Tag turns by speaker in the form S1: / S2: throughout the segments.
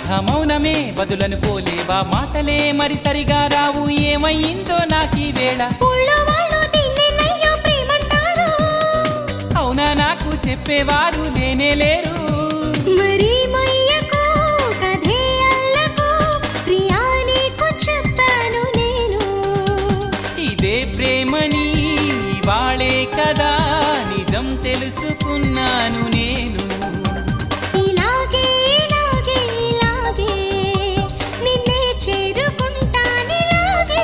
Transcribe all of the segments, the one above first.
S1: రాధ మౌనమే బదులనుకోలేవా మాటలే మరి సరిగా రావు ఏమయ్యిందో నాకీ వేళ
S2: ఊళ్ళో వాళ్ళు దీన్నేనయ్యా ప్రేమంటారు
S1: అవునా నాకు చెప్పేవారు లేనే లేరు
S2: మరి మొయ్యకు కథే అల్లకు ప్రియా నీకు చెప్పాను నేను
S1: ఇదే ప్రేమని ఇవాళే కదా నిజం తెలుసుకున్నాను నేను
S2: ఇలాగే ఇలాగే ఇలాగే నిన్నే చేరుకుంటానిలాగే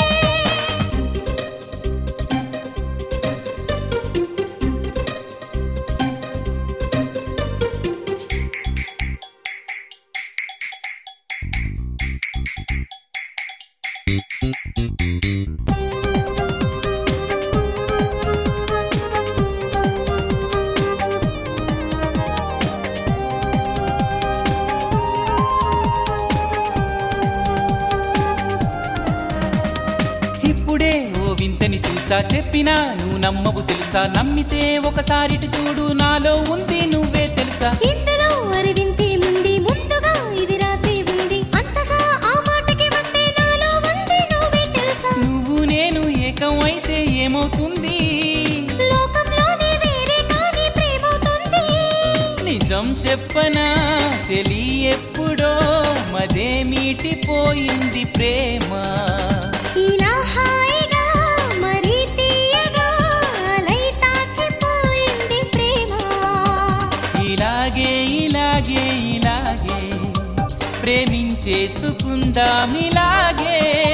S1: ఇప్పుడే ఓ వింతని చూసా చెప్పినా నువ్వు నమ్మవు తెలుసా నమ్మితే ఒకసారిటి చూడు నాలో ఉంది నువ్వే తెలుసా
S2: ఇందులో అరవింతే ముందు ముందుగా ఇది రాసి ఉంది అంతగా ఆ మాటకి వస్తే నాలో ఉంది నువ్వే తెలుసా
S1: నువ్వు నేను ఏకం అయితే ఏమవుతుంది
S2: లోకంలోనే వేరే కానీ ప్రేమవుతుంది
S1: నిజం చెప్పనా చెలి ఎప్పుడో మదే మీటిపోయింది ప్రేమ
S2: ఇలా హాయిగా మరీ తీయగా అలై తాకిపోయింది ప్రేమ
S1: ఇలాగే ఇలాగే ఇలాగే ప్రేమించేసుకుందాం ఇలాగే